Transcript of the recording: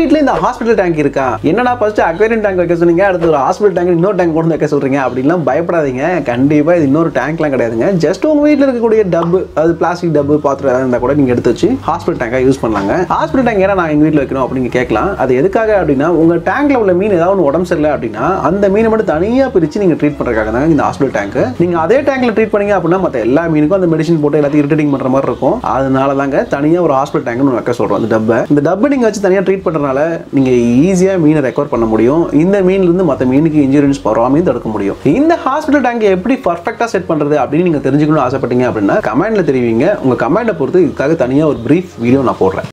வீட்ல இந்த hospital tank இருக்கா என்னடா ஃபர்ஸ்ட் அக்வேரியம் டேங்க் வைக்க சொன்னீங்க அடுத்து ஒரு ஹாஸ்பிட்டல் டேங்க் இன்னொரு டேங்க் கொண்டு வந்து வைக்க சொல்றீங்க அப்படின்லாம் பயப்படாதீங்க கண்டிப்பா இது இன்னொரு டேங்க்லாம் கிடையாதுங்க ஜஸ்ட் உங்க வீட்ல இருக்கக்கூடிய டப்பு அது பிளாஸ்டிக் டப்பு பாத்திரம் ஏதாவது இருந்தா கூட நீங்க எடுத்து வச்சு ஹாஸ்பிட்டல் டேங்கா யூஸ் பண்ணலாங்க ஹாஸ்பிட்டல் டேங்க் ஏன்னா நான் எங்க வீட்ல வைக்கணும் அப்படின்னு கேட்கலாம் அது எதுக்காக அப்படின்னா உங்க டேங்க்ல உள்ள மீன் ஏதாவது ஒன்று உடம்பு சரியில்லை அப்படின்னா அந்த மீனை மட்டும் தனியா பிரிச்சு நீங்க ட்ரீட் பண்றதுக்காக தான் இந்த ஹாஸ்பிட்டல் டேங்க் நீங்க அதே டேங்க்ல ட்ரீட் பண்ணீங்க அப்படின்னா மத்த எல்லா மீனுக்கும் அந்த மெடிசன் போட்டு எல்லாத்தையும் இரிட்டேட்டிங் பண்ற மாதிரி இருக்கும் அதனால தாங்க தனியா ஒரு ஹாஸ்பிட்டல் டேங்க்னு வைக்க சொல்றோம் அந்த டப்பை இந்த டப்பை நீங்க வச்சு தனியா ட்ரீட் பண்றதுனால நீங்க ஈஸியா மீனை ரெக்கவர் பண்ண முடியும் இந்த மீன்ல இருந்து மத்த மீனுக்கு இன்சூரன்ஸ் வராமையும் தடுக்க முடியும் இந்த ஹாஸ்பிட்டல் டேங்க் எப்படி பர்ஃபெக்டா செட் பண்றது அப்படின்னு நீங்க தெரிஞ்சுக்கணும்னு ஆசைப்பட்டீங்க அப்படின்னா கமெண்ட்ல தெரிவிங்க உங்க கமெண்ட்டை பொறுத்து இதுக்காக தனியா ஒரு பிரீஃப் வீடியோ நான் போடுறேன்